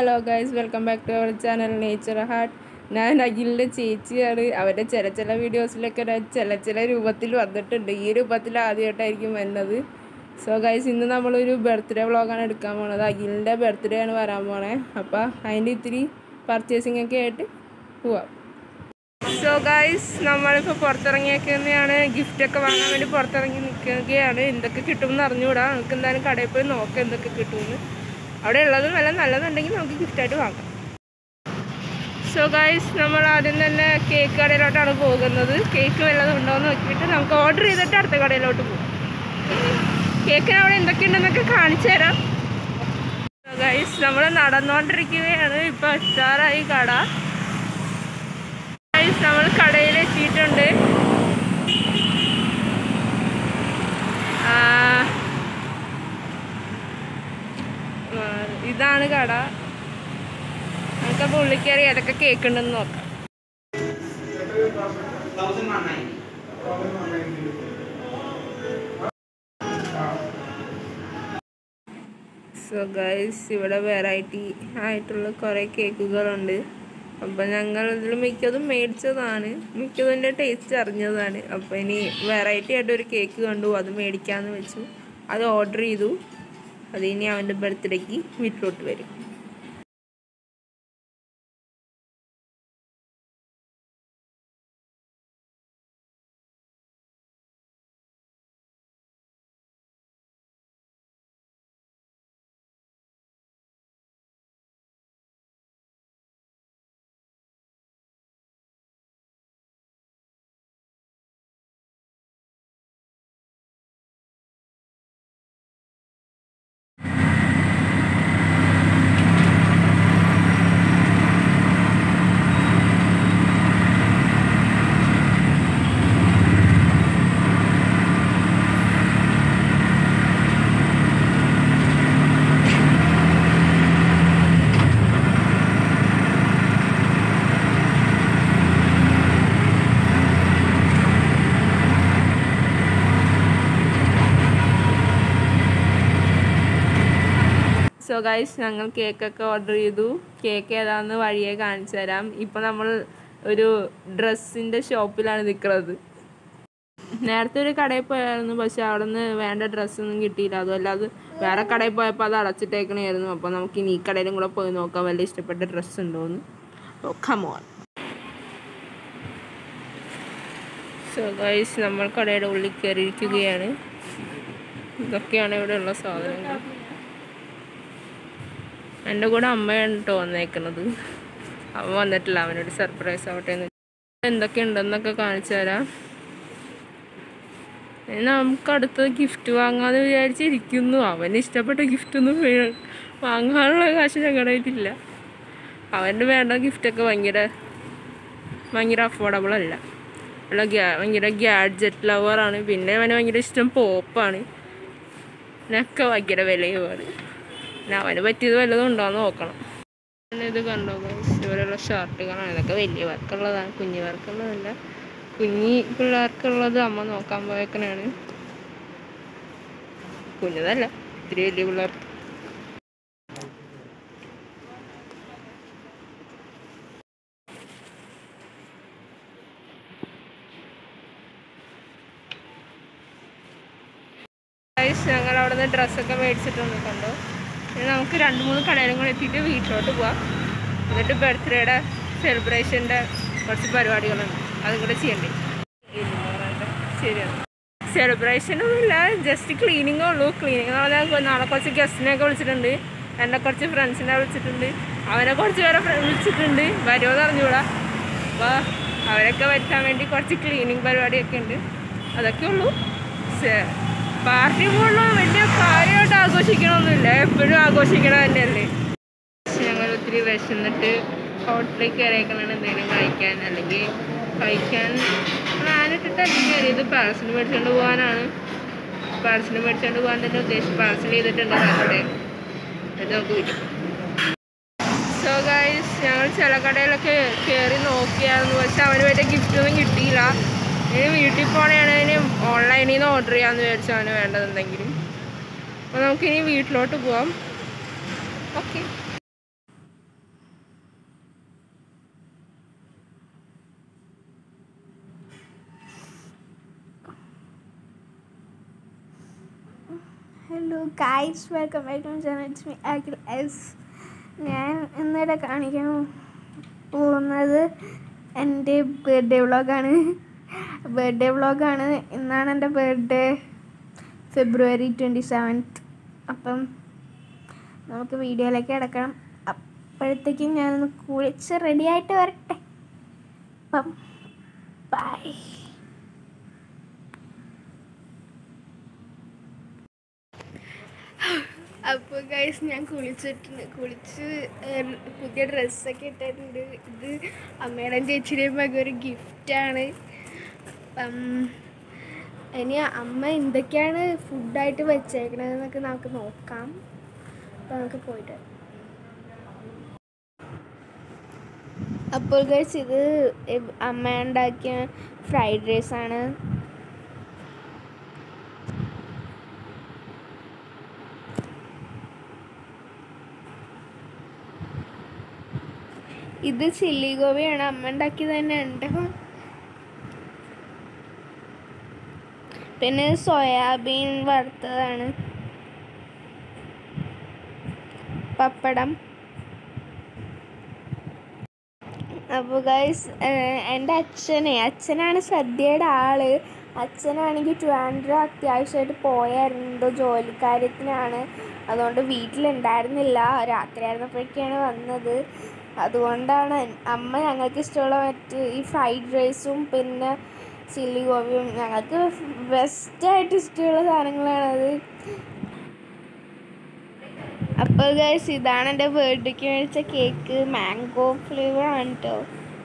Hello guys welcome back to our channel nature heart ഞാൻ അഖിലിൻ്റെ ചേച്ചിയാണ് അവരുടെ ചില ചില വീഡിയോസിലൊക്കെ ഞാൻ ചില ചില രൂപത്തിൽ വന്നിട്ടുണ്ട് ഈ രൂപത്തിൽ ആദ്യമായിട്ടായിരിക്കും വരുന്നത് സോ ഗൈസ് ഇന്ന് നമ്മളൊരു ബർത്ത്ഡേ വ്ളോഗാണ് എടുക്കാൻ പോണത് അഖിലിൻ്റെ ബർത്ത്ഡേ ആണ് വരാൻ പോണേ അപ്പോൾ അതിൻ്റെ ഇത്തിരി പർച്ചേസിംഗ് ഒക്കെ ആയിട്ട് പോവാം സോ ഗൈസ് നമ്മളിപ്പോൾ പുറത്തിറങ്ങിയേക്കുന്നതാണ് ഗിഫ്റ്റൊക്കെ വാങ്ങാൻ വേണ്ടി പുറത്തിറങ്ങി നിൽക്കുകയാണ് എന്തൊക്കെ കിട്ടുമെന്ന് അറിഞ്ഞുകൂടാ നമുക്ക് എന്തായാലും കടയിൽ പോയി നോക്കാം എന്തൊക്കെ കിട്ടുമെന്ന് അവിടെ ഉള്ളത് നല്ല നല്ലതുണ്ടെങ്കിൽ നമുക്ക് ഗിഫ്റ്റായിട്ട് വാങ്ങാം സോ ഗൈസ് നമ്മൾ ആദ്യം തന്നെ കേക്ക് കടയിലോട്ടാണ് പോകുന്നത് കേക്ക് വല്ലതും ഉണ്ടോ എന്ന് നോക്കിയിട്ട് നമുക്ക് ഓർഡർ ചെയ്തിട്ട് അടുത്ത കടയിലോട്ട് പോകും കേക്കിന് അവിടെ എന്തൊക്കെയുണ്ടെന്നൊക്കെ കാണിച്ചു തരാം ഗൈസ് നമ്മൾ നടന്നുകൊണ്ടിരിക്കുകയാണ് ഇപ്പോൾ എത്താറായി കട ഗൈസ് നമ്മൾ കടയിൽ എത്തിയിട്ടുണ്ട് ആ, ആ, ഇതാണ് കട നമുക്കപ്പോൾ ഉള്ളിൽ കയറി ഏതൊക്കെ കേക്ക് ഉണ്ടെന്ന് നോക്കാം സോ ഗൈസ് ഇവിടെ വെറൈറ്റി ആയിട്ടുള്ള കുറേ കേക്കുകളുണ്ട് അപ്പം ഞങ്ങൾ ഇതിൽ മിക്കതും മേടിച്ചതാണ് മിക്കതിൻ്റെ ടേസ്റ്റ് അറിഞ്ഞതാണ് അപ്പോൾ ഇനി വെറൈറ്റി ആയിട്ട് ഒരു കേക്ക് കണ്ടു അത് മേടിക്കാമെന്ന് വെച്ചു അത് ഓർഡർ ചെയ്തു അത് ഇനി അവൻ്റെ ബർത്ത്ഡേക്ക് വീട്ടിലോട്ട് വരും സോ ഗൈസ് ഞങ്ങൾ കേക്കൊക്കെ ഓർഡർ ചെയ്തു കേക്ക് ഏതാണെന്ന് വഴിയെ കാണിച്ചു തരാം ഇപ്പോൾ നമ്മൾ ഒരു ഡ്രസ്സിൻ്റെ ഷോപ്പിലാണ് നിൽക്കുന്നത് നേരത്തെ ഒരു കടയിൽ പോയായിരുന്നു പക്ഷെ അവിടെ നിന്ന് വേണ്ട ഡ്രസ്സൊന്നും കിട്ടിയില്ല അതുമല്ല അത് വേറെ കടയിൽ പോയപ്പോൾ അത് അടച്ചിട്ടേക്കണായിരുന്നു അപ്പോൾ നമുക്ക് ഇനി ഈ കടയിലും കൂടെ പോയി നോക്കാം വല്ല ഇഷ്ടപ്പെട്ട ഡ്രസ്സ് ഉണ്ടോയെന്ന് കമോൺ സോ ഗൈസ് നമ്മൾ കടയുടെ ഉള്ളിൽ കയറിയിരിക്കുകയാണ് ഇതൊക്കെയാണ് ഇവിടെയുള്ള സാധനങ്ങൾ എൻ്റെ കൂടെ അമ്മയാണ് കേട്ടോ വന്നേക്കുന്നത് അവൻ വന്നിട്ടില്ല അവനൊരു സർപ്രൈസ് ആവട്ടെ എന്ന് എന്തൊക്കെ ഉണ്ടെന്നൊക്കെ കാണിച്ചു തരാം ഇനി നമുക്ക് അടുത്ത ഗിഫ്റ്റ് വാങ്ങാന്ന് വിചാരിച്ചിരിക്കുന്നു അവന് ഇഷ്ടപ്പെട്ട ഗിഫ്റ്റ് ഒന്നും വേ- വാങ്ങാനുള്ള കാശ് ഞങ്ങളുടെ കയ്യിലില്ല അവന് വേണ്ട ഗിഫ്റ്റൊക്കെ ഭയങ്കര ഭയങ്കര അഫോർഡബിൾ അല്ല അല്ല ഗ്യാ ഭയങ്കര ഗ്യാഡ്ജറ്റ് ലവറാണ് പിന്നെ അവന് ഭയങ്കര ഇഷ്ടം പോപ്പാണ് ഇതിനൊക്കെ ഭയങ്കര വിലയുമാണ് പിന്നെ അവന് പറ്റിയത് വല്ലതും ഉണ്ടോയെന്ന് നോക്കണം പിന്നെ ഇത് കണ്ടോ guys? ഇവിടെയുള്ള ഷർട്ടുകളാണ് ഇതൊക്കെ വലിയവർക്കുള്ളതാണ് കുഞ്ഞുവർക്കുള്ളതല്ല കുഞ്ഞി പിള്ളേർക്കുള്ളത് അമ്മ നോക്കാൻ പോയേക്കനാണ് കുഞ്ഞതല്ല ഇത്തിരി വലിയ പിള്ളേർക്ക് Guys, ഞങ്ങൾ അവിടെ നിന്ന് ഡ്രസ്സൊക്കെ മേടിച്ചിട്ടുണ്ട് കണ്ടോ ഇനി നമുക്ക് രണ്ട് മൂന്ന് കടയിലും കൂടെ എത്തിയിട്ട് വീട്ടിലോട്ട് പോവാം എന്നിട്ട് ബർത്ത്ഡേയുടെ സെലിബ്രേഷൻ്റെ കുറച്ച് പരിപാടികളുണ്ട് അതും കൂടെ ചെയ്യണ്ടേ ശരിയാണ് സെലിബ്രേഷൻ ഒന്നുമില്ല ജസ്റ്റ് ക്ലീനിങ്ങേ ഉള്ളൂ ക്ലീനിങ് എന്ന് പറഞ്ഞാൽ നാളെ കുറച്ച് ഗസ്റ്റിനെയൊക്കെ വിളിച്ചിട്ടുണ്ട് എന്നെ കുറച്ച് ഫ്രണ്ട്സിനെ വിളിച്ചിട്ടുണ്ട് അവനെ കുറച്ച് പേരെ ഫ്ര- വിളിച്ചിട്ടുണ്ട് വരുമോ അറിഞ്ഞൂടാ അപ്പോൾ അവരൊക്കെ വരുത്താൻ വേണ്ടി കുറച്ച് ക്ലീനിങ് പരിപാടിയൊക്കെ ഉണ്ട് അതൊക്കെ ഉള്ളൂ ശേ- പാർട്ടി പോലുള്ള വലിയ കാര്യമായിട്ട് ആഘോഷിക്കണമൊന്നുമില്ല എപ്പോഴും ആഘോഷിക്കണ തന്നെയല്ലേ ഞങ്ങൾ ഒത്തിരി വിശന്നിട്ട് ഹോട്ടലിൽ കയറിയേക്കണാണ് എന്തെങ്കിലും കഴിക്കാൻ അല്ലെങ്കിൽ കഴിക്കാൻ പ്ലാനിട്ടിട്ടല്ല ഇത് പാഴ്സൽ മേടിച്ചുകൊണ്ട് പോകാനാണ് പാഴ്സൽ മേടിച്ചുകൊണ്ട് പോകാൻ തന്നെ ഉദ്ദേശിച്ച് പാഴ്സൽ ചെയ്തിട്ടുണ്ട് ബർത്ത്ഡേ എന്നിട്ട് നമുക്ക് വീട്ടിൽ സോ ഗൈസ് ഞങ്ങൾ ചില കടയിലൊക്കെ കയറി നോക്കിയായിരുന്നു പക്ഷെ അവന് പറ്റിയ ഗിഫ്റ്റ് ഒന്നും കിട്ടിയില്ല ഇനി വീട്ടിൽ പോകണമെങ്കിൽ ഓൺലൈനിൽ നിന്ന് ഓർഡർ ചെയ്യാമെന്ന് വിചാരിച്ചു അവന് വേണ്ടതെന്തെങ്കിലും അപ്പോൾ നമുക്കിനി വീട്ടിലോട്ട് പോവാം okay hello guys welcome back to channel it's me Akhil S ഞാൻ ഇന്നിവിടെ കാണിക്കാൻ പോകുന്നത് എൻ്റെ ബർത്ത്ഡേ വ്ളോഗാണ് ബർത്ത്ഡേ വ്ളോഗാണ് ഇന്നാണ് എൻ്റെ ബർത്ത്ഡേ ഫെബ്രുവരി ട്വൻറ്റി സെവൻത്ത് അപ്പം നമുക്ക് വീഡിയോയിലേക്ക് കിടക്കണം അപ്പോഴത്തേക്കും ഞാനൊന്ന് കുളിച്ച് റെഡിയായിട്ട് വരട്ടെ അപ്പം ബൈ അപ്പോൾ ഗൈസ് ഞാൻ കുളിച്ചിട്ടുണ്ട് കുളിച്ച് ഏർ, പുതിയ ഡ്രസ്സൊക്കെ ഇട്ടിട്ടുണ്ട് ഇത് അമ്മയുടെ ചേച്ചിയുടെയും മകൻ ഒരു ഗിഫ്റ്റാണ് അപ്പം ഇനി അമ്മ എന്തൊക്കെയാണ് ഫുഡായിട്ട് വെച്ചേക്കണതെന്നൊക്കെ നമുക്ക് നോക്കാം അപ്പം നമുക്ക് പോയിട്ട് വരാം. അപ്പോൾ ഗൈസ് ഇത് ഇവ് അമ്മ ഉണ്ടാക്കിയ ഫ്രൈഡ് റൈസ് ആണ് ഇത് ചില്ലി ഗോപിയാണ് അമ്മ ഉണ്ടാക്കിയത് തന്നെ ഉണ്ട് പിന്നെ സോയാബീൻ വറുത്തതാണ് പപ്പടം അപ്പോൾ ഗൈസ് എൻ്റെ അച്ഛനെ അച്ഛനാണ് സദ്യയുടെ ആള് അച്ഛനാണെങ്കിൽ ട്രിവാൻഡ്രം അത്യാവശ്യമായിട്ട് പോയായിരുന്നു എന്തോ ജോലിക്കാര്യത്തിനാണ് അതുകൊണ്ട് വീട്ടിലുണ്ടായിരുന്നില്ല രാത്രിയായിരുന്നപ്പോഴേക്കാണ് വന്നത് അതുകൊണ്ടാണ് അമ്മ ഞങ്ങൾക്ക് ഇഷ്ടമുള്ള മറ്റ് ഈ ഫ്രൈഡ് റൈസും പിന്നെ ചില്ലി ഗോപിയും ഞങ്ങൾക്ക് ബെസ്റ്റായിട്ട് ഇഷ്ടമുള്ള സാധനങ്ങളാണത് അപ്പോൾ ഗൈസ് ഇതാണ് എൻ്റെ ബർത്ത്ഡേക്ക് മേടിച്ച കേക്ക് മാംഗോ ഫ്ലേവർ ആണ് കേട്ടോ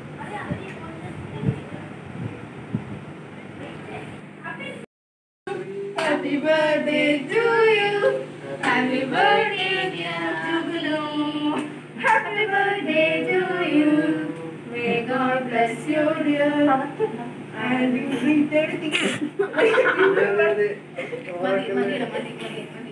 Happy birthday to you. Happy birthday dear Jubilee. Happy birthday to you. May God bless you dear. And you read everything. മതി മതി മതി മതി